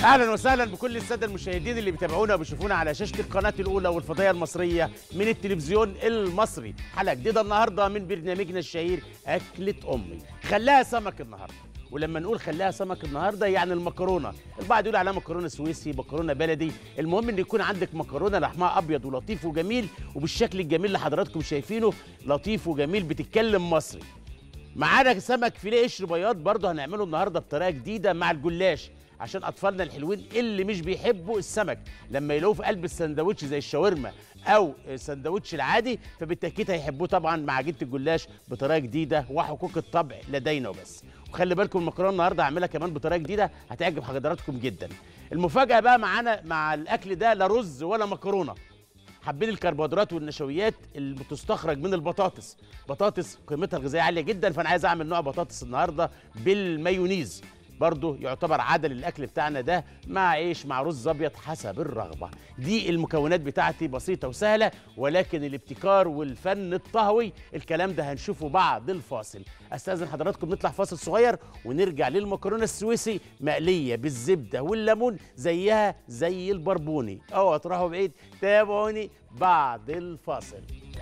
اهلا وسهلا بكل الساده المشاهدين اللي بيتابعونا وبيشوفونا على شاشه القناه الاولى والفضائيه المصريه من التلفزيون المصري حلقه جديده النهارده من برنامجنا الشهير اكله امي خلاها سمك النهارده ولما نقول خلاها سمك النهارده يعني المكرونه البعض يقول عليها مكرونه سويسي مكرونه بلدي المهم ان يكون عندك مكرونه لحمها ابيض ولطيف وجميل وبالشكل الجميل اللي حضراتكم شايفينه لطيف وجميل بتتكلم مصري معانا سمك فيليه قشر بياض برضه هنعمله النهارده بطريقه جديده مع الجلاش عشان اطفالنا الحلوين اللي مش بيحبوا السمك لما يلاقوه في قلب السندوتش زي الشاورما او السندوتش العادي فبالتاكيد هيحبوه طبعا مع عجينه الجلاش بطريقه جديده وحقوق الطبع لدينا وبس وخلي بالكم المكرونه النهارده هعملها كمان بطريقه جديده هتعجب حضراتكم جدا المفاجاه بقى معانا مع الاكل ده لا رز ولا مكرونه حابين الكربوهيدرات والنشويات اللي بتستخرج من البطاطس بطاطس قيمتها الغذائيه عاليه جدا فانا عايز اعمل نوع بطاطس النهارده بالمايونيز برضه يعتبر عدل الاكل بتاعنا ده مع عيش مع رز ابيض حسب الرغبه دي المكونات بتاعتي بسيطه وسهله ولكن الابتكار والفن الطهوي الكلام ده هنشوفه بعد الفاصل استاذن حضراتكم نطلع فاصل صغير ونرجع للمكرونه السويسي مقليه بالزبده والليمون زيها زي البربوني اوعوا تروحوا بعيد تابعوني بعد الفاصل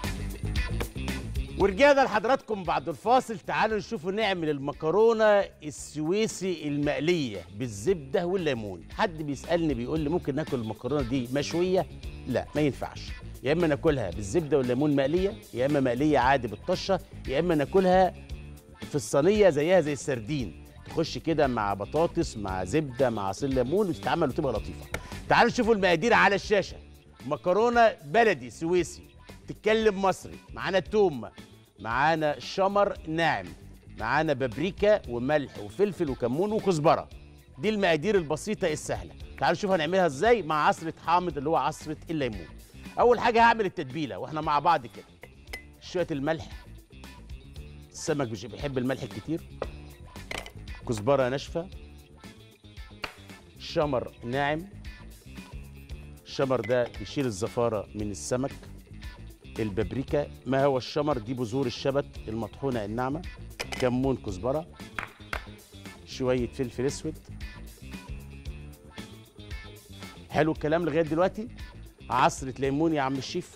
ورجعنا لحضراتكم بعد الفاصل تعالوا نشوفوا نعمل المكرونه السويسي المقليه بالزبده والليمون حد بيسالني بيقول لي ممكن ناكل المكرونه دي مشويه لا ما ينفعش يا اما ناكلها بالزبده والليمون مقليه يا اما مقليه عادي بالطشه يا اما ناكلها في الصينيه زيها زي السردين تخش كده مع بطاطس مع زبده مع عصير ليمون وتتعمل وتبقى لطيفه تعالوا نشوفوا المقادير على الشاشه مكرونه بلدي سويسي تتكلم مصري معانا توم معانا شمر ناعم معانا بابريكا وملح وفلفل وكمون وكزبره دي المقادير البسيطه السهله تعالوا نشوف هنعملها ازاي مع عصره حامض اللي هو عصره الليمون اول حاجه هعمل التتبيله واحنا مع بعض كده شويه الملح السمك مش بيحب الملح الكتير كزبره ناشفه شمر ناعم الشمر ده بيشيل الزفاره من السمك البابريكا ما هو الشمر دي بذور الشبت المطحونه الناعمه كمون كزبره شويه فلفل اسود حلو الكلام لغايه دلوقتي عصره ليمون يا عم الشيف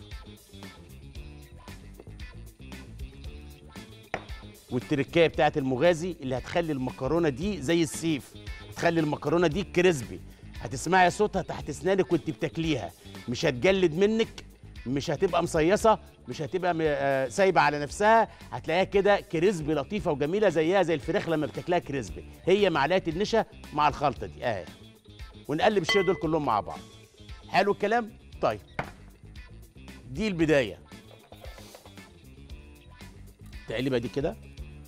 والتركايه بتاعت المغازي اللي هتخلي المكرونه دي زي السيف هتخلي المكرونه دي كريسبي هتسمعي صوتها تحت اسنانك وانت بتاكليها مش هتجلد منك مش هتبقى مصيصه مش هتبقى م- آه، سايبه على نفسها هتلاقيها كده كريسبي لطيفه وجميله زيها زي الفراخ لما بتاكلها كريسبي هي معلقه النشا مع الخلطه دي اهي ونقلب الشويه دول كلهم مع بعض حلو الكلام طيب دي البدايه تقليبه دي كده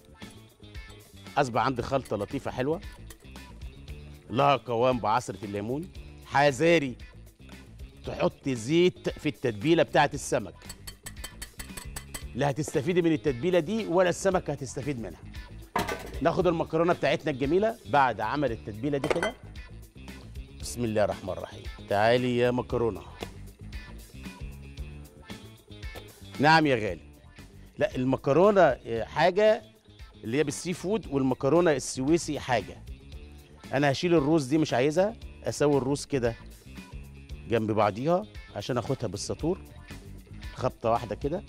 اصبح عندي خلطه لطيفه حلوه لها قوام بعصره الليمون حذاري تحط زيت في التتبيله بتاعت السمك لا هتستفيدي من التتبيله دي ولا السمك هتستفيد منها ناخد المكرونه بتاعتنا الجميله بعد عمل التتبيله دي كده بسم الله الرحمن الرحيم تعالي يا مكرونه نعم يا غالي لا المكرونه آه، حاجه اللي هي بالسي فود والمكرونه السويسي حاجه انا هشيل الروز دي مش عايزها اسوي الروز كده جنب بعضيها عشان اخدها بالسطور خبطه واحده كده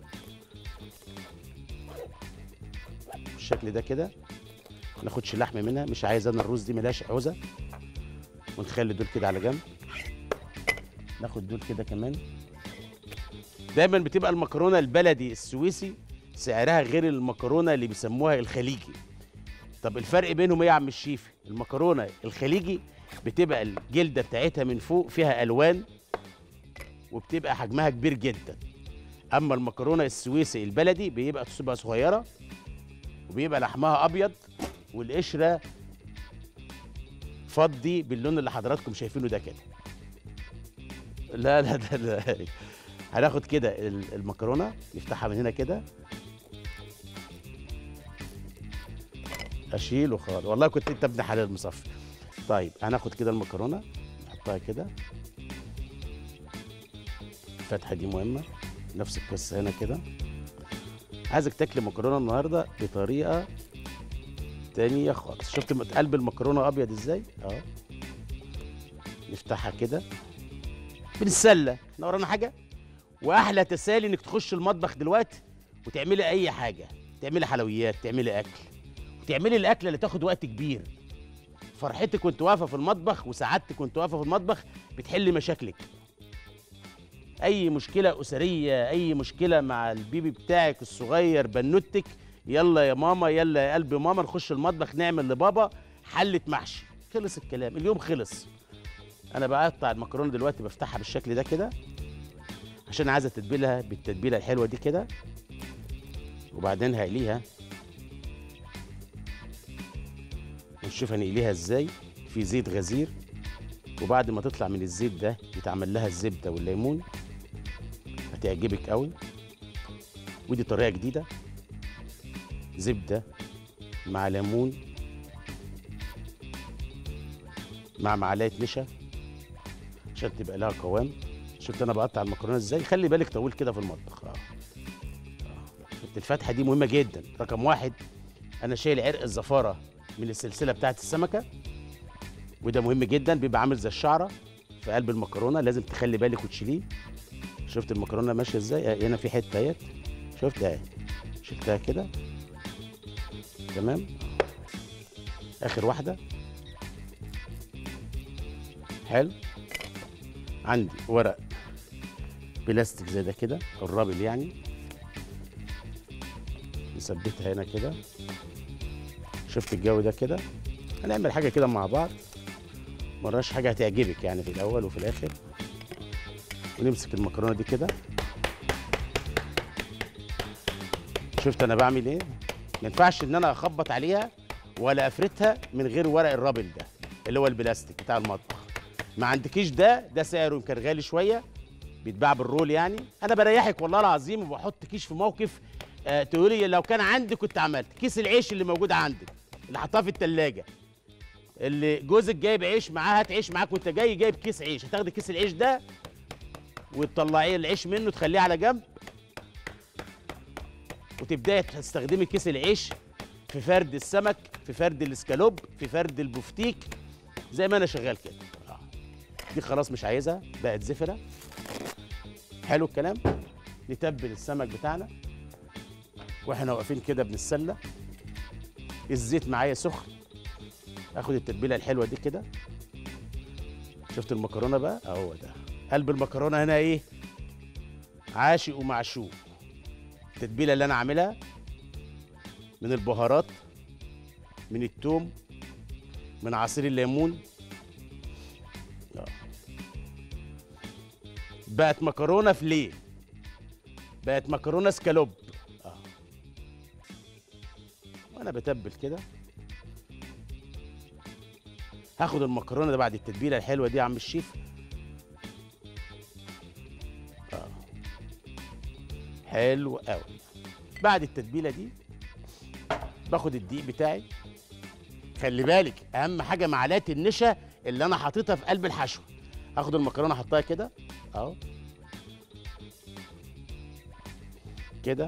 بالشكل ده كده ما ناخدش لحم منها مش عايز انا الروز دي ملهاش عوزه ونخلي دول كده على جنب ناخد دول كده كمان دايما بتبقى المكرونه البلدي السويسي سعرها غير المكرونه اللي بيسموها الخليجي طب الفرق بينهم ايه يا عم الشيف المكرونه الخليجي بتبقى الجلده بتاعتها من فوق فيها الوان وبتبقى حجمها كبير جدا اما المكرونه السويسي البلدي بيبقى تبقى صغيره وبيبقى لحمها ابيض والقشره فضي باللون اللي حضراتكم شايفينه ده كده لا لا لا, لا. هناخد كده ال- المكرونه نفتحها من هنا كده اشيل وخلاص والله كنت انت ابن حلال مصفي طيب هناخد كده المكرونه نحطها كده الفتحه دي مهمه نفس القصه هنا كده عايزك تاكل مكرونه النهارده بطريقه تانية خالص شفت مت- قلب المكرونه ابيض ازاي اه نفتحها كده بنتسلى احنا ورانا حاجه واحلى تسالي انك تخش المطبخ دلوقتي وتعملي اي حاجه تعملي حلويات تعملي اكل وتعملي الاكله اللي تاخد وقت كبير فرحتك وانت واقفه في المطبخ وسعادتك وانت واقفه في المطبخ بتحل مشاكلك اي مشكله اسريه اي مشكله مع البيبي بتاعك الصغير بنوتك يلا يا ماما يلا يا قلب ماما نخش المطبخ نعمل لبابا حله محشي خلص الكلام اليوم خلص انا بقطع المكرونه دلوقتي بفتحها بالشكل ده كده عشان عايزه تتبيلها بالتتبيله الحلوه دي كده وبعدين هقليها ونشوف هنقليها ازاي في زيت غزير وبعد ما تطلع من الزيت ده يتعمل لها الزبده والليمون هتعجبك قوي ودي طريقه جديده زبده مع ليمون مع معلقه نشا عشان تبقى لها قوام شفت انا بقطع المكرونه ازاي خلي بالك طويل كده في المطبخ اه آه. شفت الفتحه دي مهمه جدا رقم واحد انا شايل عرق الزفاره من السلسله بتاعت السمكه وده مهم جدا بيبقى عامل زي الشعره في قلب المكرونه لازم تخلي بالك وتشيليه شفت المكرونه ماشيه ازاي آه، هنا في حته اهيت شفت اهي شلتها كده تمام اخر واحده حلو عندي ورق بلاستيك زي ده كده الرابل يعني نثبتها هنا كده شفت الجو ده كده هنعمل حاجه كده مع بعض مراش حاجه هتعجبك يعني في الاول وفي الاخر ونمسك المكرونه دي كده شفت انا بعمل ايه ما ينفعش ان انا اخبط عليها ولا افردها من غير ورق الرابل ده اللي هو البلاستيك بتاع المطبخ ما عندكيش ده ده سعره يمكن غالي شويه بيتباع بالرول يعني انا بريحك والله العظيم وبحط كيش في موقف آه تقولي لو كان عندي كنت عملت كيس العيش اللي موجود عندك اللي حطاه في التلاجة اللي جوزك جايب عيش معاه هات عيش معاك وانت جاي جايب كيس عيش هتاخدي كيس العيش ده وتطلعيه العيش منه تخليه على جنب وتبداي تستخدمي كيس العيش في فرد السمك في فرد الاسكالوب في فرد البفتيك زي ما انا شغال كده آه. دي خلاص مش عايزها بقت زفره حلو الكلام نتبل السمك بتاعنا واحنا واقفين كده بنتسلى الزيت معايا سخن اخد التتبيله الحلوه دي كده شفت المكرونه بقى اهو ده قلب المكرونه هنا ايه عاشق ومعشوق التتبيله اللي انا عاملها من البهارات من التوم من عصير الليمون آه. بقت مكرونه فيليه بقت مكرونه سكالوب اه وانا بتبل كده هاخد المكرونه ده بعد التتبيله الحلوه دي يا عم الشيف اه حلو قوي بعد التتبيله دي باخد الدقيق بتاعي خلي بالك اهم حاجه معلقه النشا اللي انا حاططها في قلب الحشو هاخد المكرونه احطها كده اهو كده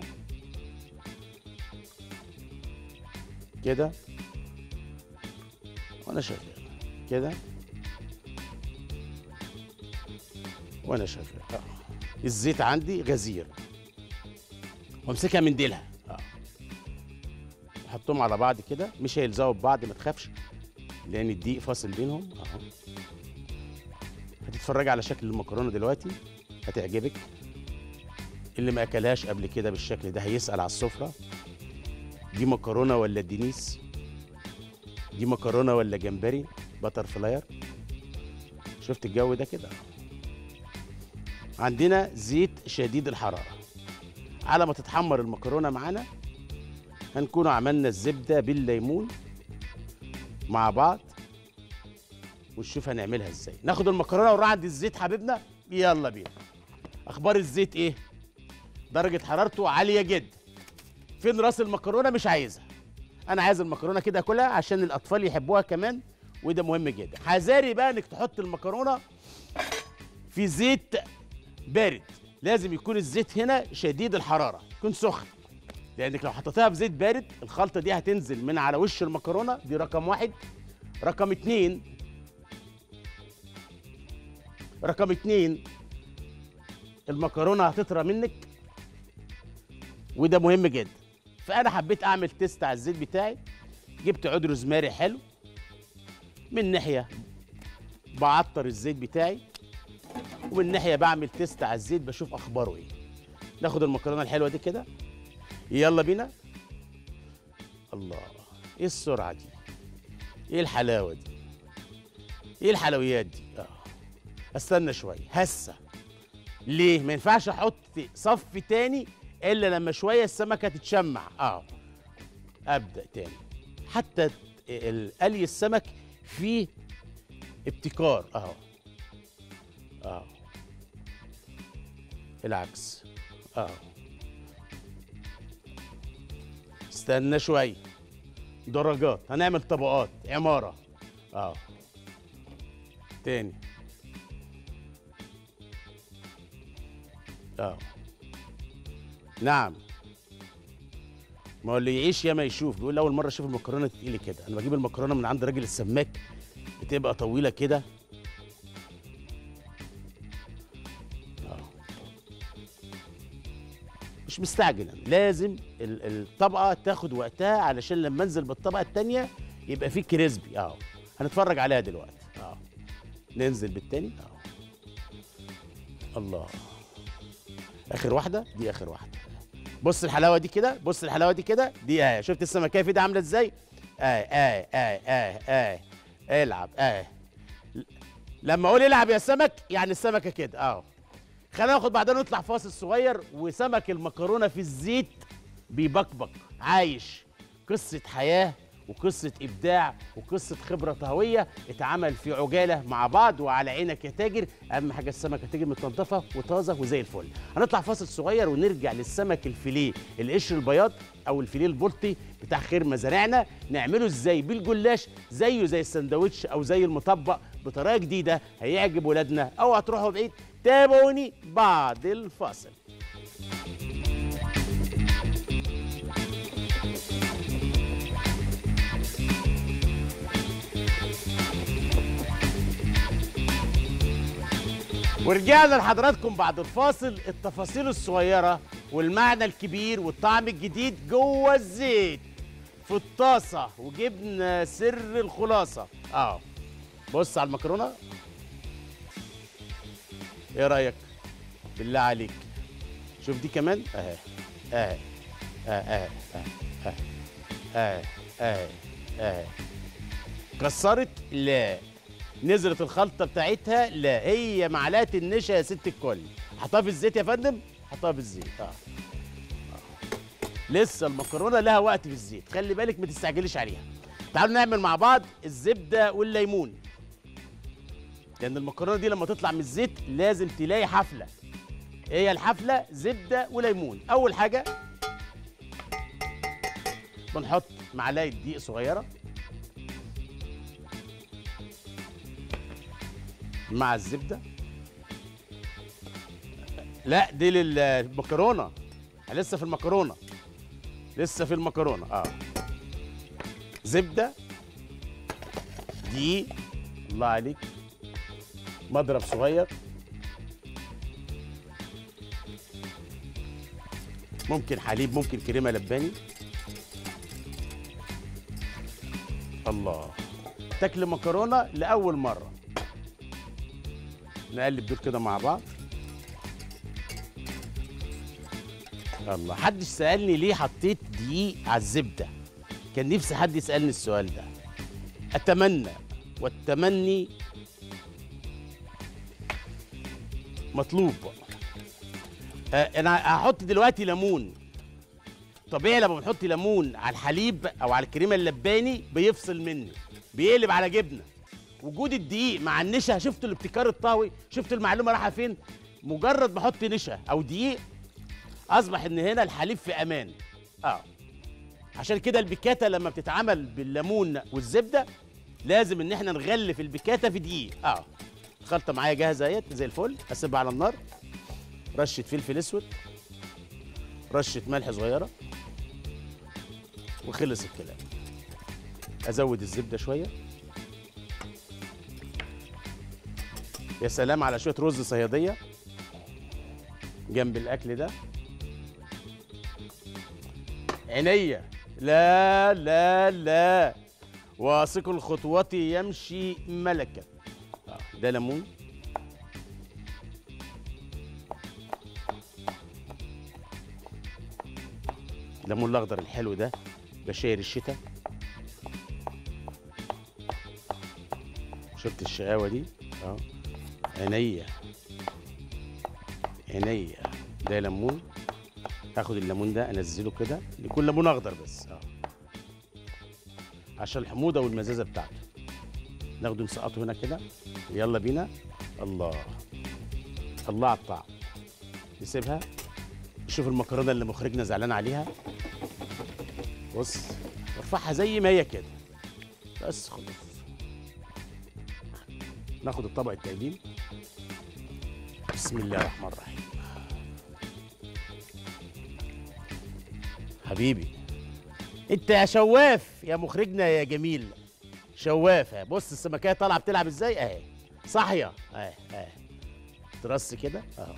كده وانا شغال كده وانا شغال اه الزيت عندي غزير وامسكها من ديلها اه احطهم على بعض كده مش هيلزقوا ببعض ما تخافش لان الدقيق فاصل بينهم اهو هتتفرج على شكل المكرونه دلوقتي هتعجبك اللي ما اكلهاش قبل كده بالشكل ده هيسال على السفره دي مكرونه ولا دينيس دي مكرونه ولا جمبري بتر فلاير شفت الجو ده كده عندنا زيت شديد الحراره على ما تتحمر المكرونه معانا هنكون عملنا الزبده بالليمون مع بعض ونشوف هنعملها ازاي ناخد المكرونه ونروح عند الزيت حبيبنا يلا بينا اخبار الزيت ايه درجه حرارته عاليه جدا فين راس المكرونه مش عايزها انا عايز المكرونه كده اكلها عشان الاطفال يحبوها كمان وده مهم جدا حذاري بقى انك تحط المكرونه في زيت بارد لازم يكون الزيت هنا شديد الحراره يكون سخن لانك لو حطيتها في زيت بارد الخلطه دي هتنزل من على وش المكرونه دي رقم واحد رقم اتنين رقم اتنين المكرونه هتطرى منك وده مهم جدا فانا حبيت اعمل تيست على الزيت بتاعي جبت عود روزماري حلو من ناحيه بعطر الزيت بتاعي ومن ناحيه بعمل تيست على الزيت بشوف اخباره ايه ناخد المكرونه الحلوه دي كده يلا بينا الله ايه السرعه دي ايه الحلاوه دي ايه الحلويات دي اه استنى شويه هسه ليه ما ينفعش احط صف تاني الا لما شويه السمكه تتشمع اه ابدا تاني حتى ال- قلي السمك فيه ابتكار اهو اه العكس اه استنى شويه درجات هنعمل طبقات عماره اه تاني اه نعم ما هو اللي يعيش يا ما يشوف بيقول اول مره اشوف المكرونه تتقلي كده انا بجيب المكرونه من عند راجل السماك بتبقى طويله كده آه. مش مستعجل أنا. لازم ال- الطبقه تاخد وقتها علشان لما انزل بالطبقه التانيه يبقى فيه كريسبي اه هنتفرج عليها دلوقتي اه ننزل بالتاني اه الله اخر واحده دي اخر واحده بص الحلاوه دي كده بص الحلاوه دي كده دي اهي شفت السمكيه في دي عامله ازاي اهي اهي اهي اهي اهي العب اهي لما اقول العب يا سمك يعني السمكه كده اهو خلينا ناخد بعدين نطلع فاصل صغير وسمك المكرونه في الزيت بيبكبك عايش قصه حياه وقصه ابداع وقصه خبره طهويه اتعمل في عجاله مع بعض وعلى عينك يا تاجر اهم حاجه السمكه تيجي متنضفه وطازه وزي الفل هنطلع فاصل صغير ونرجع للسمك الفيليه القشر البياض او الفيليه البلطي بتاع خير مزارعنا نعمله ازاي بالجلاش زيه زي السندوتش او زي المطبق بطريقه جديده هيعجب ولادنا او هتروحوا بعيد تابعوني بعد الفاصل ورجعنا لحضراتكم بعد الفاصل التفاصيل الصغيرة والمعنى الكبير والطعم الجديد جوه الزيت في الطاسة وجبنا سر الخلاصة اه بص على المكرونة ايه رأيك بالله عليك شوف دي كمان اهي اهي اهي اهي اهي اهي اهي اهي كسرت لا نزلت الخلطه بتاعتها لا هي معلقه النشا يا ست الكل حطها في الزيت يا فندم حطها في الزيت اه, آه. لسه المكرونه لها وقت في الزيت خلي بالك ما تستعجليش عليها تعالوا نعمل مع بعض الزبده والليمون لان المكرونه دي لما تطلع من الزيت لازم تلاقي حفله ايه هي الحفله زبده وليمون اول حاجه بنحط معلقه دقيق صغيره مع الزبده لا دي للمكرونه أنا لسه في المكرونه لسه في المكرونه اه زبده دقيق الله عليك مضرب صغير ممكن حليب ممكن كريمه لباني الله تاكل مكرونه لاول مره نقلب دول كده مع بعض الله حدش سألني ليه حطيت دقيق على الزبدة كان نفسي حد يسألني السؤال ده أتمنى والتمني مطلوب آه أنا هحط دلوقتي ليمون طبيعي لما بنحط ليمون على الحليب أو على الكريمة اللباني بيفصل مني بيقلب على جبنة وجود الدقيق مع النشا شفتوا الابتكار الطهوي شفتوا المعلومه رايحه فين مجرد بحط نشا او دقيق اصبح ان هنا الحليب في امان اه عشان كده البيكاتا لما بتتعمل بالليمون والزبده لازم ان احنا نغلف البيكاتا في دقيق اه الخلطه معايا جاهزه اهيت زي الفل اسيبها على النار رشه فلفل اسود رشه ملح صغيره وخلص الكلام ازود الزبده شويه يا سلام على شويه رز صياديه جنب الاكل ده عينيا لا لا لا واثق الخطوات يمشي ملكا آه، ده ليمون الليمون الاخضر الحلو ده بشاير الشتاء شفت الشقاوه دي اه عينيا عينيا ده ليمون هاخد الليمون ده انزله كده يكون ليمون اخضر بس اه عشان الحموضه والمزازه بتاعته ناخده نسقطه هنا كده يلا بينا الله الله على الطعم نسيبها نشوف المكرونه اللي مخرجنا زعلان عليها بص ارفعها زي ما هي كده بس خلاص ناخد الطبق التقديم بسم الله الرحمن الرحيم حبيبي انت يا شواف يا مخرجنا يا جميل شواف ها. بص السمكيه طالعه بتلعب ازاي اهي صاحيه اهي اهي ترص كده اهو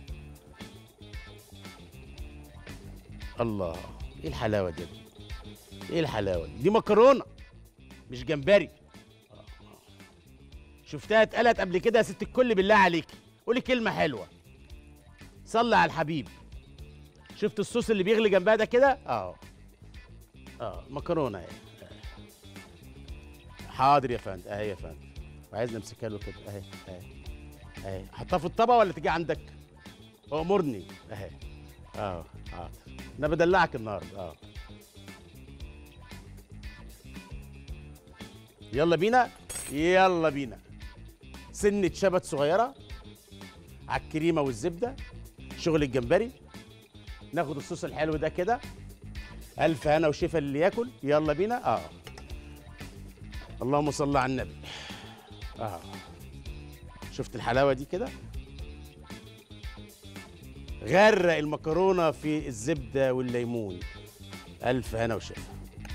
الله ايه الحلاوه دي ايه الحلاوه دي دي مكرونه مش جمبري آه، آه. شفتها اتقلت قبل كده يا ست الكل بالله عليك قولي كلمه حلوه صلي على الحبيب شفت الصوص اللي بيغلي جنبها ده كده اه اه مكرونه اهي آه. حاضر يا فندم اهي يا فندم وعايز نمسكها له كده اهي اهي اهي احطها في الطبق ولا تيجي عندك امرني اهي اه حاضر انا بدلعك النهارده اه يلا بينا يلا بينا سنة شبت صغيرة على الكريمة والزبدة شغل الجمبري ناخد الصوص الحلو ده كده ألف هنا وشفا اللي ياكل يلا بينا اه اللهم صل على النبي اه شفت الحلاوة دي كده غرق المكرونة في الزبدة والليمون ألف هنا وشفا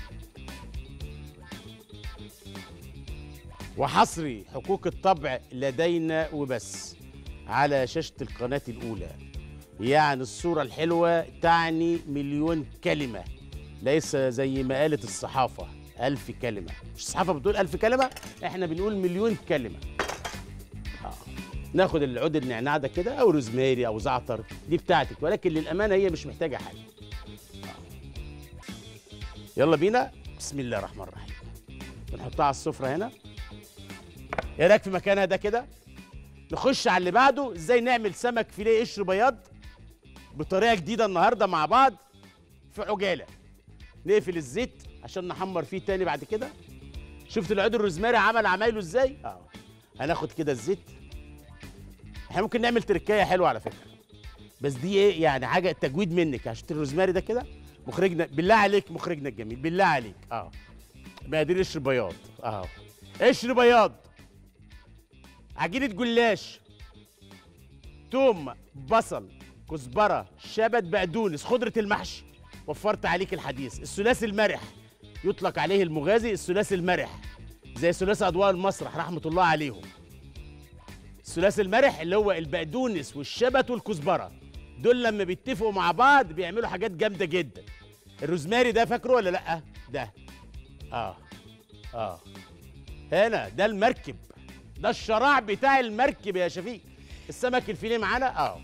وحصري حقوق الطبع لدينا وبس على شاشة القناة الأولى يعني الصورة الحلوة تعني مليون كلمة ليس زي ما قالت الصحافة ألف كلمة مش الصحافة بتقول ألف كلمة إحنا بنقول مليون كلمة آه. ناخد العود النعناع ده كده أو روزماري أو زعتر دي بتاعتك ولكن للأمانة هي مش محتاجة حاجة آه. يلا بينا بسم الله الرحمن الرحيم بنحطها على السفرة هنا ايه رايك في مكانها ده كده نخش على اللي بعده ازاي نعمل سمك فيليه قشر بياض بطريقه جديده النهارده مع بعض في عجاله نقفل الزيت عشان نحمر فيه تاني بعد كده شفت العود الروزماري عمل عمايله ازاي اه هناخد كده الزيت احنا ممكن نعمل تركايه حلوه على فكره بس دي ايه يعني حاجه تجويد منك عشان الروزماري ده كده مخرجنا بالله عليك مخرجنا الجميل بالله عليك اه مقادير قشر بياض اه قشر بياض عجينة جلاش توم بصل كزبرة شبت بقدونس خضرة المحشي وفرت عليك الحديث الثلاثي المرح يطلق عليه المغازي الثلاثي المرح زي ثلاثي أضواء المسرح رحمة الله عليهم الثلاثي المرح اللي هو البقدونس والشبت والكزبرة دول لما بيتفقوا مع بعض بيعملوا حاجات جامدة جدا الروزماري ده فاكره ولا لأ ده اه اه هنا ده المركب ده الشراع بتاع المركب يا شفيق السمك الفيليه معانا اه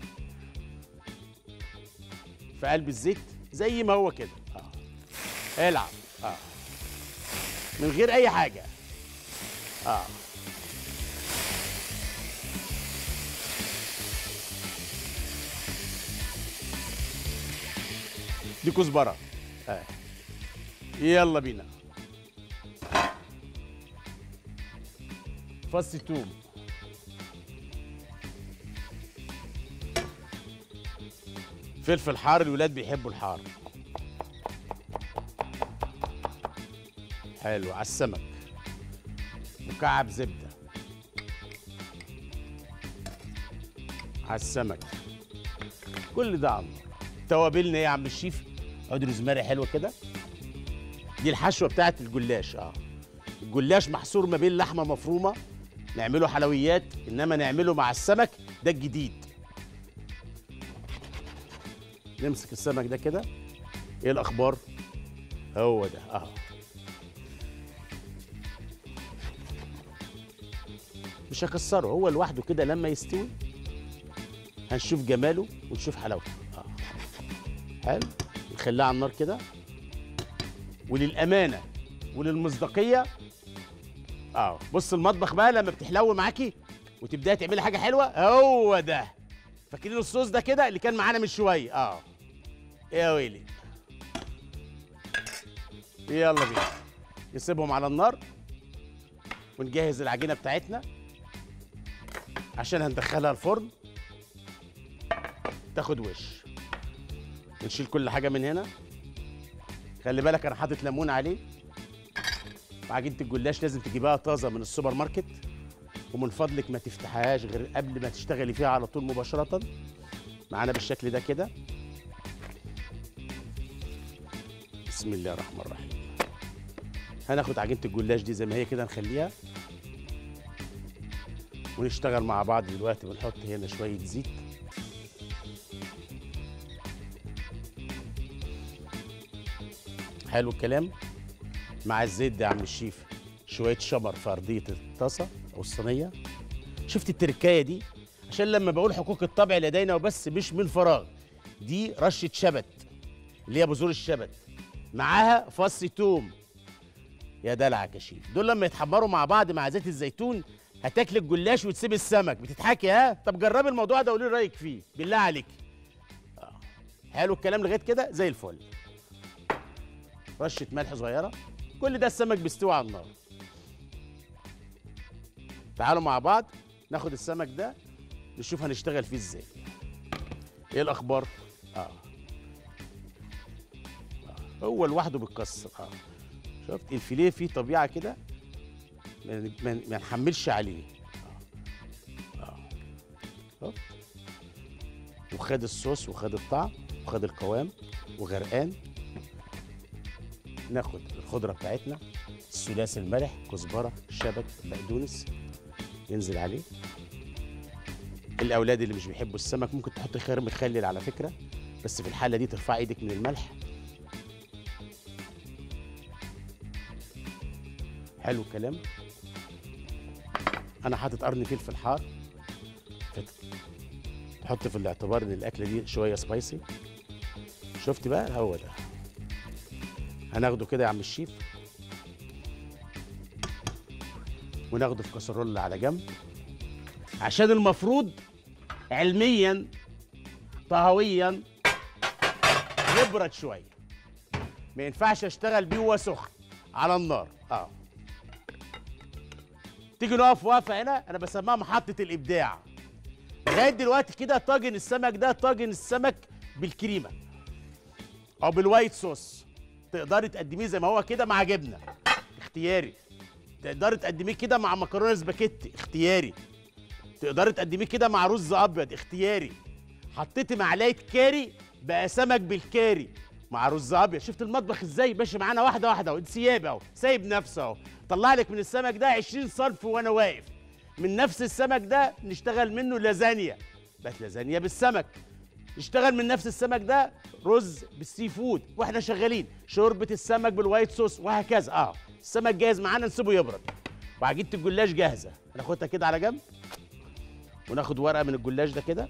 في قلب الزيت زي ما هو كده اه العب اه من غير اي حاجه اه دي كزبره اه يلا بينا فص توم فلفل حار الولاد بيحبوا الحار حلو على السمك مكعب زبده على السمك كل ده على النار توابلنا ايه يا عم الشيف عود روزماري حلوه كده دي الحشوه بتاعت الجلاش اه الجلاش محصور ما بين لحمه مفرومه نعمله حلويات انما نعمله مع السمك ده الجديد نمسك السمك ده كده ايه الاخبار هو ده اهو مش هكسره هو لوحده كده لما يستوي هنشوف جماله ونشوف حلاوته اه حلو نخليه على النار كده وللامانه وللمصداقيه اه بص المطبخ بقى لما بتحلو معاكي وتبداي تعملي حاجه حلوه هو ده فاكرين الصوص ده كده اللي كان معانا من شويه اه يا ويلي يلا بينا نسيبهم على النار ونجهز العجينه بتاعتنا عشان هندخلها الفرن تاخد وش نشيل كل حاجه من هنا خلي بالك انا حاطط ليمون عليه وعجينه الجلاش لازم تجيبها طازه من السوبر ماركت ومن فضلك ما تفتحهاش غير قبل ما تشتغلي فيها على طول مباشره معانا بالشكل ده كده بسم الله الرحمن الرحيم هناخد عجينه الجلاش دي زي ما هي كده نخليها ونشتغل مع بعض دلوقتي بنحط هنا شويه زيت حلو الكلام مع الزيت ده يا عم الشيف شويه شمر في ارضيه الطاسه او الصينيه شفت التركايه دي عشان لما بقول حقوق الطبع لدينا وبس مش من فراغ دي رشه شبت اللي هي بذور الشبت معاها فص توم يا دلعك يا شيف دول لما يتحمروا مع بعض مع زيت الزيتون هتاكل الجلاش وتسيب السمك بتضحكي ها طب جربي الموضوع ده وقولي لي رايك فيه بالله عليك آه. حلو الكلام لغايه كده زي الفل رشه ملح صغيره كل ده السمك بيستوي على النار تعالوا مع بعض ناخد السمك ده نشوف هنشتغل فيه ازاي ايه الاخبار اه, آه. هو لوحده بيتكسر اه شفت الفيليه فيه طبيعه كده ما ما- ما نحملش عليه اه اه شفت؟ وخد الصوص وخد الطعم وخد القوام وغرقان ناخد الخضره بتاعتنا الثلاثي الملح كزبره شبت بقدونس ينزل عليه الاولاد اللي مش بيحبوا السمك ممكن تحط خيار مخلل على فكره بس في الحاله دي ترفع ايدك من الملح حلو الكلام انا حاطط قرن فلفل حار فت- تحط في الاعتبار ان الاكله دي شويه سبايسي شفت بقى هو ده هناخده كده يا عم الشيف وناخده في كسرولة على جنب عشان المفروض علميا طهويا يبرد شويه ما ينفعش اشتغل بيه وهو سخن على النار اه تيجي نقف وقفه هنا انا بسميها محطه الابداع لغايه دلوقتي كده طاجن السمك ده طاجن السمك بالكريمه او بالوايت صوص تقدري تقدميه زي ما هو كده مع جبنه اختياري تقدري تقدميه كده مع مكرونه سباكيتي اختياري تقدري تقدميه كده مع رز ابيض اختياري حطيتي معلقه كاري بقى سمك بالكاري مع رز ابيض شفت المطبخ ازاي ماشي معانا واحده واحده اهو انسياب اهو سايب نفسه اهو طلع لك من السمك ده 20 صنف وانا واقف من نفس السمك ده نشتغل منه لازانيا بقت لازانيا بالسمك نشتغل من نفس السمك ده رز بالسي فود واحنا شغالين شوربه السمك بالوايت صوص وهكذا اه السمك جاهز معانا نسيبه يبرد وعجينه الجلاش جاهزه هناخدها كده على جنب وناخد ورقه من الجلاش ده كده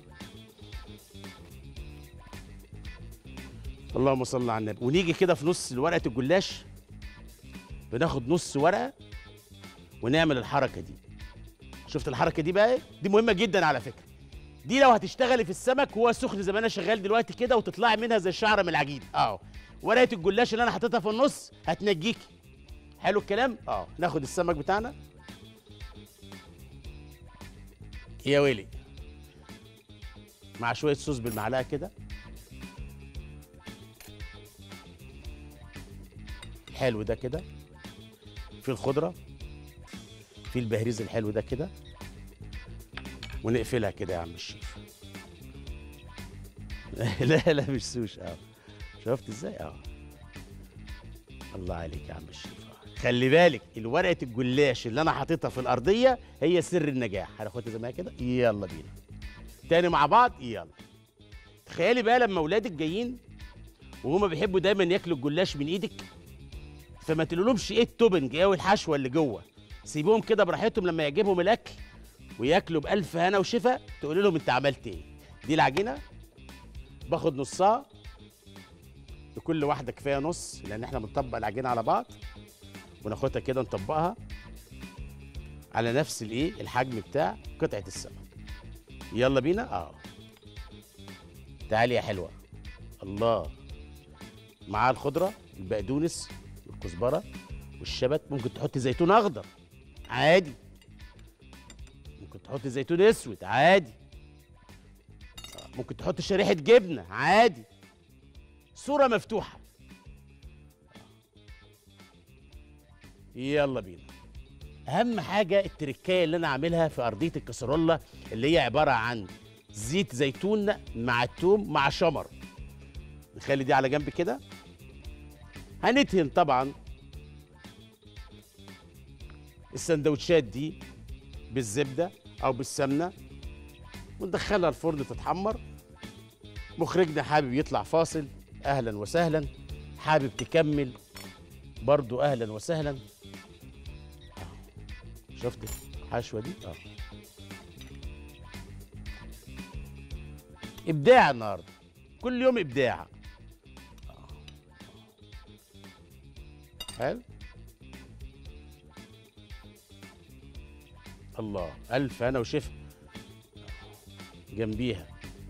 اللهم صل على النبي ونيجي كده في نص ورقه الجلاش بناخد نص ورقه ونعمل الحركه دي شفت الحركه دي بقى إيه؟ دي مهمه جدا على فكره دي لو هتشتغلي في السمك وهو سخن زي ما انا شغال دلوقتي كده وتطلعي منها زي الشعره من العجين اه ورقه الجلاش اللي انا حاططها في النص هتنجيكي حلو الكلام اه ناخد السمك بتاعنا يا ويلي مع شويه صوص بالمعلقه كده حلو ده كده في الخضره في البهريز الحلو ده كده ونقفلها كده يا عم الشيف لا لا مش سوش اه شفت ازاي اه الله عليك يا عم الشيف آه. خلي بالك الورقه الجلاش اللي انا حاططها في الارضيه هي سر النجاح هناخدها زي ما هي كده يلا بينا تاني مع بعض يلا تخيلي بقى لما اولادك جايين وهما بيحبوا دايما ياكلوا الجلاش من ايدك فما تقولهمش ايه التوبنج ايه الحشوه اللي جوه سيبوهم كده براحتهم لما يعجبهم الاكل وياكلوا بالف هنا وشفا تقول لهم انت عملت ايه دي العجينه باخد نصها لكل واحده كفايه نص لان احنا بنطبق العجينه على بعض وناخدها كده نطبقها على نفس الايه الحجم بتاع قطعه السمك يلا بينا اه تعالي يا حلوه الله معاه الخضره البقدونس والكزبره والشبت ممكن تحط زيتون اخضر عادي ممكن تحط زيتون اسود عادي آه، ممكن تحط شريحه جبنه عادي صوره مفتوحه يلا بينا اهم حاجه التركايه اللي انا عاملها في ارضيه الكسرولة اللي هي عباره عن زيت زيتون مع التوم مع شمر نخلي دي على جنب كده هندهن طبعا السندوتشات دي بالزبده او بالسمنه وندخلها الفرن تتحمر مخرجنا حابب يطلع فاصل اهلا وسهلا حابب تكمل برضو اهلا وسهلا شفت الحشوه دي اه ابداع النهارده كل يوم ابداع آه. حلو الله الف انا وشفا جنبيها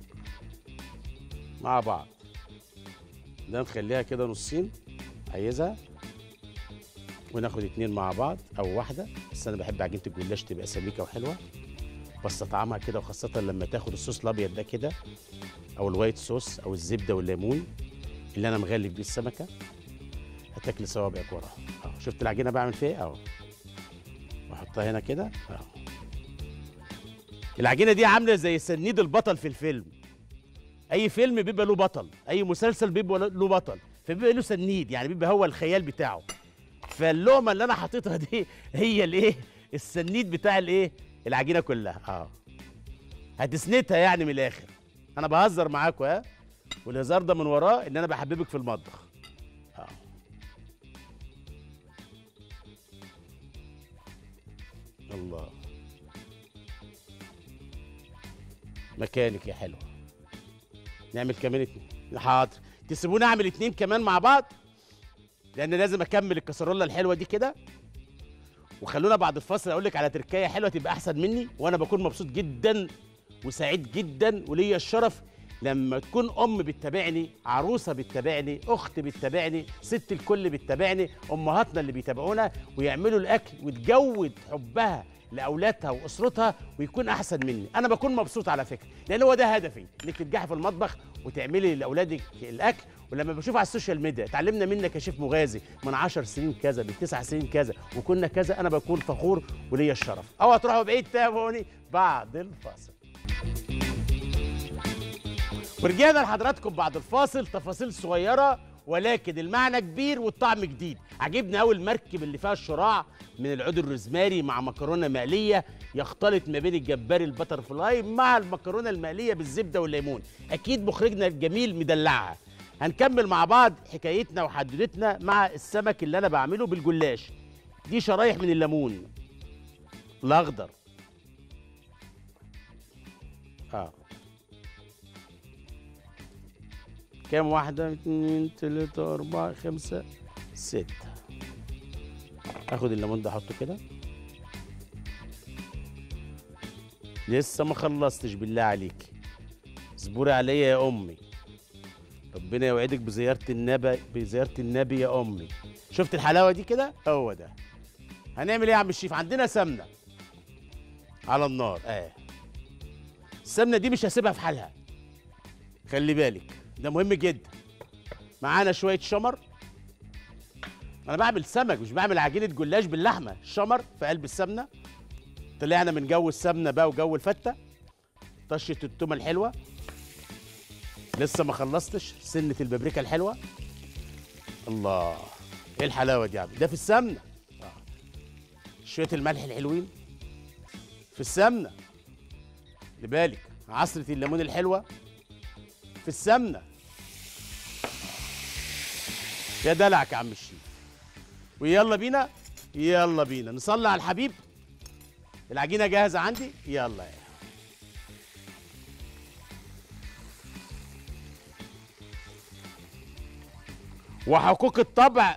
مع بعض ده نخليها كده نصين عايزها وناخد اتنين مع بعض او واحده بس انا بحب عجينه الجلاش تبقى سميكه وحلوه بس طعمها كده وخاصه لما تاخد الصوص الابيض ده كده او الوايت صوص او الزبده والليمون اللي انا مغلف بيه السمكه هتاكل صوابعك وراها اهو شفت العجينه بعمل فيها ايه اهو واحطها هنا كده اهو العجينه دي عامله زي سنيد البطل في الفيلم اي فيلم بيبقى له بطل اي مسلسل بيبقى له بطل فبيبقى له سنيد يعني بيبقى هو الخيال بتاعه فاللقمه اللي انا حاططها دي هي الايه السنيد بتاع الايه العجينه كلها اه هتسندها يعني من الاخر انا بهزر معاكم ها والهزار ده من وراه ان انا بحببك في المطبخ اه الله مكانك يا حلوه نعمل كمان اتنين حاضر تسيبوني اعمل اتنين كمان مع بعض لان لازم اكمل الكسرولة الحلوه دي كده وخلونا بعد الفاصل اقول لك على تركايه حلوه تبقى احسن مني وانا بكون مبسوط جدا وسعيد جدا وليا الشرف لما تكون ام بتتابعني عروسه بتتابعني اخت بتتابعني ست الكل بتتابعني امهاتنا اللي بيتابعونا ويعملوا الاكل وتجود حبها لاولادها واسرتها ويكون احسن مني انا بكون مبسوط على فكره لان هو ده هدفي انك تنجحي في المطبخ وتعملي لاولادك الاكل ولما بشوف على السوشيال ميديا اتعلمنا منك يا شيف مغازي من 10 سنين كذا من 9 سنين كذا وكنا كذا انا بكون فخور وليا الشرف او هتروحوا بعيد تابعوني بعد الفاصل ورجعنا لحضراتكم بعد الفاصل تفاصيل صغيره ولكن المعنى كبير والطعم جديد عجبني قوي المركب اللي فيها الشراع من العود الروزماري مع مكرونه مقليه يختلط ما بين الجمبري البتر فلاي مع المكرونه المقليه بالزبده والليمون اكيد مخرجنا الجميل مدلعها هنكمل مع بعض حكايتنا وحدوتتنا مع السمك اللي انا بعمله بالجلاش دي شرايح من الليمون الاخضر اه كام واحدة؟ اتنين تلاتة أربعة خمسة ستة آخد الليمون ده أحطه كده لسه ما خلصتش بالله عليك اصبري عليا يا أمي ربنا يوعدك بزيارة النبي بزيارة النبي يا أمي شفت الحلاوة دي كده؟ هو ده هنعمل إيه يا عم الشيف؟ عندنا سمنة على النار آه السمنة دي مش هسيبها في حالها خلي بالك ده مهم جدا معانا شويه شمر انا بعمل سمك مش بعمل عجينه جلاش باللحمه شمر في قلب السمنه طلعنا من جو السمنه بقى وجو الفته طشه التومه الحلوه لسه ما خلصتش سنه البابريكا الحلوه الله ايه الحلاوه دي يا عم ده في السمنه شويه الملح الحلوين في السمنه لبالك عصره الليمون الحلوه في السمنه يا دلعك يا عم الشيف ويلا بينا يلا بينا نصلي على الحبيب العجينه جاهزه عندي يلا يا وحقوق الطبع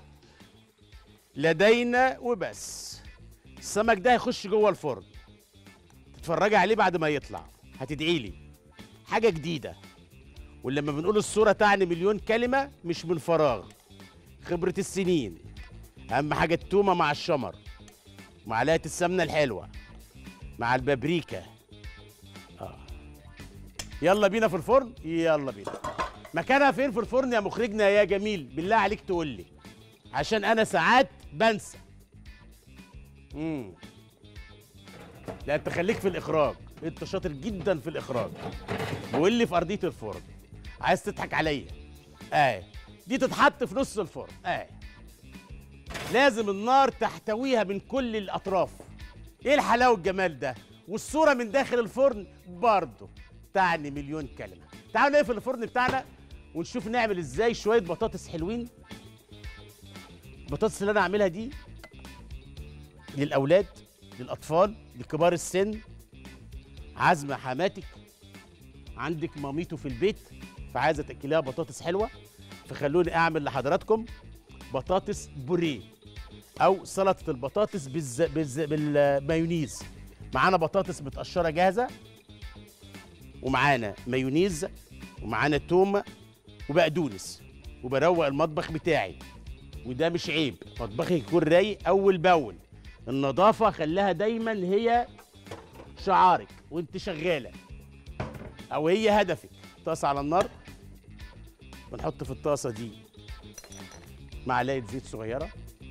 لدينا وبس السمك ده هيخش جوه الفرن تتفرجي عليه بعد ما يطلع هتدعي لي حاجه جديده ولما بنقول الصوره تعني مليون كلمه مش من فراغ خبره السنين اهم حاجه التومه مع الشمر معلقه السمنه الحلوه مع البابريكا اه يلا بينا في الفرن يلا بينا مكانها فين في الفرن يا مخرجنا يا جميل بالله عليك تقول لي عشان انا ساعات بنسى امم لا انت خليك في الاخراج انت شاطر جدا في الاخراج وقول لي في ارضيه الفرن عايز تضحك عليا اه دي تتحط في نص الفرن اه لازم النار تحتويها من كل الاطراف ايه الحلاوه الجمال ده والصوره من داخل الفرن برضه تعني مليون كلمه تعالوا نقفل الفرن بتاعنا ونشوف نعمل ازاي شويه بطاطس حلوين البطاطس اللي انا عاملها دي للاولاد للاطفال لكبار السن عزمه حماتك عندك ماميته في البيت فعايزه تاكليها بطاطس حلوه فخلوني اعمل لحضراتكم بطاطس بوريه او سلطه البطاطس بالز... بالز... بالمايونيز معانا بطاطس متقشره جاهزه ومعانا مايونيز ومعانا توم وبقدونس وبروق المطبخ بتاعي وده مش عيب مطبخي يكون رايق اول باول النظافه خليها دايما هي شعارك وانت شغاله او هي هدفك طاسه على النار ونحط في الطاسه دي معلقه زيت صغيره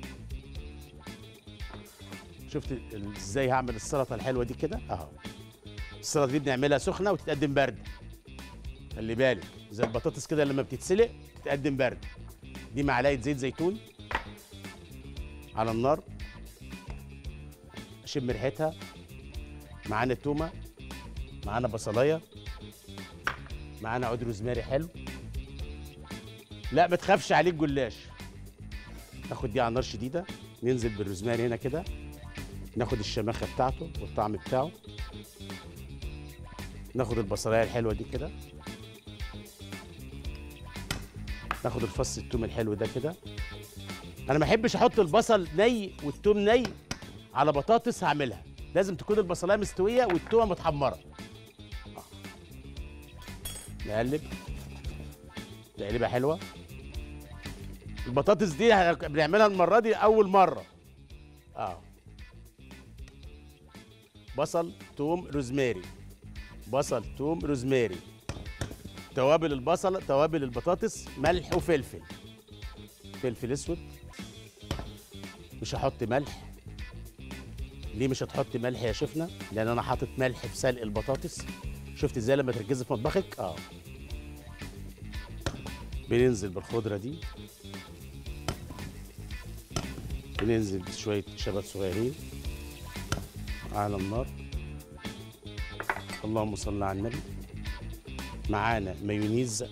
شفت ال- ازاي هعمل السلطه الحلوه دي كده اهو السلطه دي بنعملها سخنه وتتقدم بارده خلي بالك زي البطاطس كده لما بتتسلق تتقدم بارده دي معلقه زيت زيتون على النار اشم ريحتها معانا تومه معانا بصلايه معانا عود روزماري حلو لا ما تخافش عليه الجلاش ناخد دي على نار شديده ننزل بالروزماري هنا كده ناخد الشماخه بتاعته والطعم بتاعه ناخد البصلايه الحلوه دي كده ناخد الفص التوم الحلو ده كده انا ما احبش احط البصل ني والتوم ني على بطاطس هعملها لازم تكون البصلايه مستويه والتومه متحمره آه. نقلب تقليبه حلوه البطاطس دي ه- بنعملها المره دي اول مره اه بصل توم روزماري بصل توم روزماري توابل البصل توابل البطاطس ملح وفلفل فلفل اسود مش هحط ملح ليه مش هتحط ملح يا شفنا لان انا حاطط ملح في سلق البطاطس شفت ازاي لما تركزي في مطبخك اه بننزل بالخضره دي بننزل بشويه شبت صغيرين على النار اللهم صل على النبي معانا مايونيز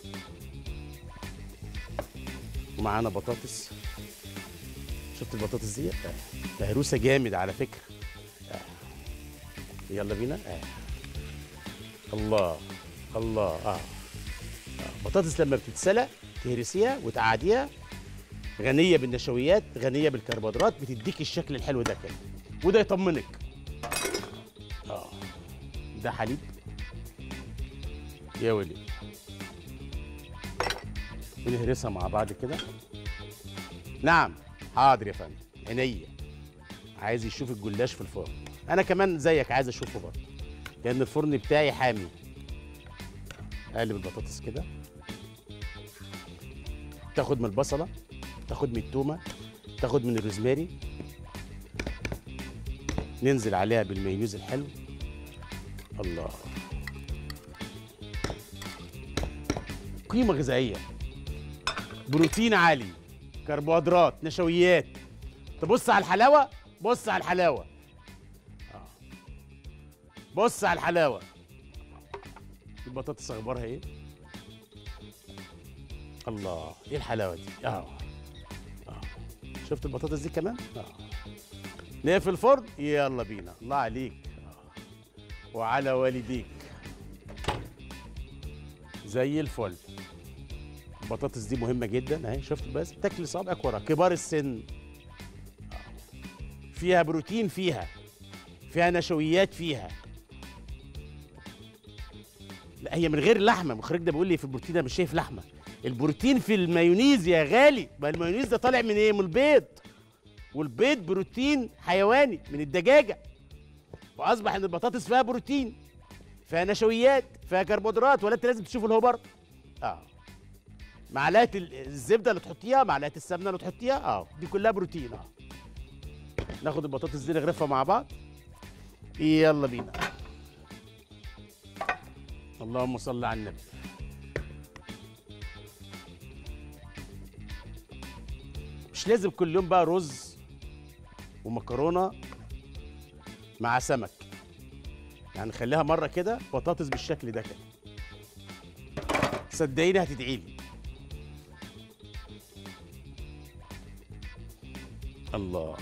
ومعانا بطاطس شفت البطاطس دي آه. مهروسه جامد على فكره آه. يلا بينا آه. الله الله اه, آه. بطاطس لما بتتسلق تهرسيها وتقعديها غنيه بالنشويات غنيه بالكربوهيدرات بتديك الشكل الحلو ده كده وده يطمنك اه ده حليب يا ولي ونهرسها مع بعض كده نعم حاضر يا فندم عينيا عايز يشوف الجلاش في الفرن انا كمان زيك عايز اشوفه برضه لان الفرن بتاعي حامي اقلب البطاطس كده تاخد من البصله تاخد من التومه تاخد من الروزماري ننزل عليها بالمايونيز الحلو الله قيمه غذائيه بروتين عالي كربوهيدرات نشويات تبص على الحلاوه بص على الحلاوه آه. بص على الحلاوه البطاطس اخبارها ايه الله ايه الحلاوه دي اه اه شفت البطاطس دي كمان اه نقفل الفرن يلا بينا الله عليك آه. وعلى والديك زي الفل البطاطس دي مهمه جدا اهي شفت بس تاكل صابعك ورا كبار السن فيها بروتين فيها فيها نشويات فيها لا هي من غير لحمه المخرج ده بيقول لي في البروتين انا مش شايف لحمه البروتين في المايونيز يا غالي ما المايونيز ده طالع من ايه من البيض والبيض بروتين حيواني من الدجاجه واصبح ان البطاطس فيها بروتين فيها نشويات فيها كربوهيدرات ولا انت لازم تشوف الهوبر اه معلقه الزبده اللي تحطيها معلقه السمنه اللي تحطيها اه دي كلها بروتين اه ناخد البطاطس دي نغرفها مع بعض يلا بينا اللهم صل على النبي مش لازم كل يوم بقى رز ومكرونه مع سمك يعني خليها مره كده بطاطس بالشكل ده كده صدقيني هتدعي لي الله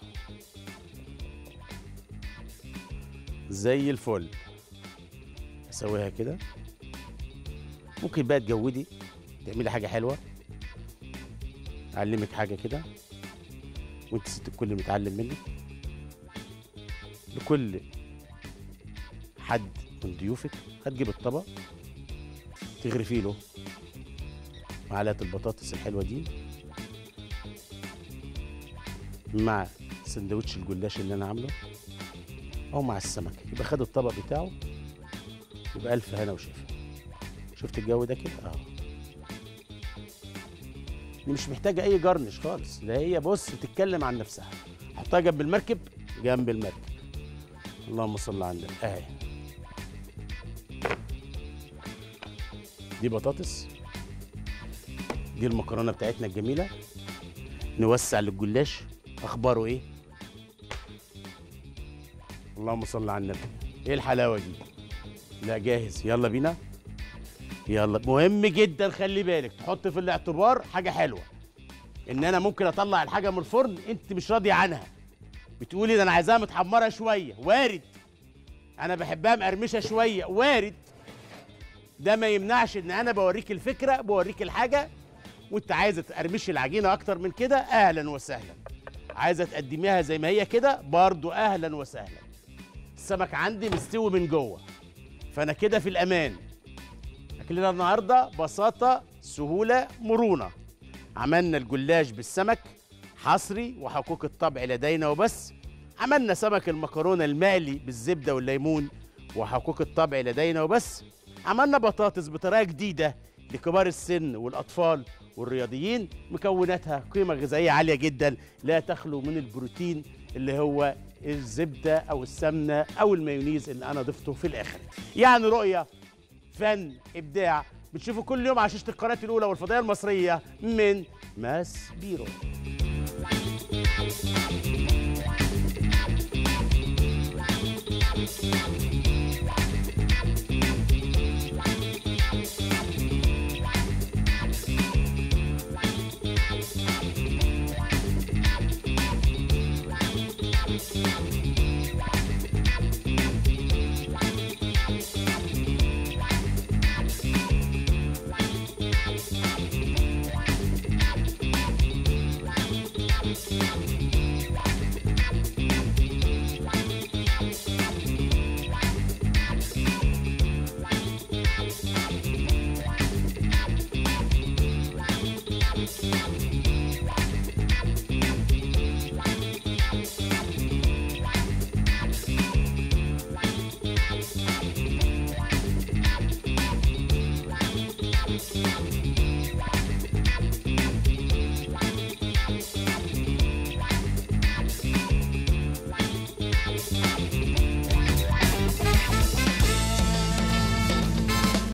زي الفل اسويها كده ممكن بقى تجودي تعملي حاجه حلوه اعلمك حاجه كده وانت ست الكل متعلم منك لكل حد من ضيوفك هتجيب الطبق تغرفي له معلقه البطاطس الحلوه دي مع سندوتش الجلاش اللي انا عامله او مع السمك يبقى خد الطبق بتاعه يبقى الف هنا وشفا شفت الجو ده كده اه دي مش محتاجه اي جرنش خالص ده هي بص تتكلم عن نفسها حطها جنب المركب جنب المركب اللهم صل على النبي اهي دي بطاطس دي المكرونه بتاعتنا الجميله نوسع للجلاش اخباره ايه اللهم صل على النبي ايه الحلاوه دي لا جاهز يلا بينا يلا مهم جدا خلي بالك تحط في الاعتبار حاجه حلوه ان انا ممكن اطلع الحاجه من الفرن انت مش راضيه عنها بتقولي ده انا عايزاها متحمره شويه وارد انا بحبها مقرمشه شويه وارد ده ما يمنعش ان انا بوريك الفكره بوريك الحاجه وانت عايزه تقرمشي العجينه اكتر من كده اهلا وسهلا عايزه تقدميها زي ما هي كده برضو اهلا وسهلا السمك عندي مستوي من جوه فانا كده في الامان اكلنا النهارده بساطه سهوله مرونه عملنا الجلاش بالسمك حصري وحقوق الطبع لدينا وبس عملنا سمك المكرونه المقلي بالزبده والليمون وحقوق الطبع لدينا وبس عملنا بطاطس بطريقه جديده لكبار السن والاطفال والرياضيين مكوناتها قيمه غذائيه عاليه جدا لا تخلو من البروتين اللي هو الزبده او السمنه او المايونيز اللي انا ضفته في الاخر يعني رؤيه فن ابداع بتشوفوا كل يوم على شاشه القناه الاولى والفضائيه المصريه من ماس بيرو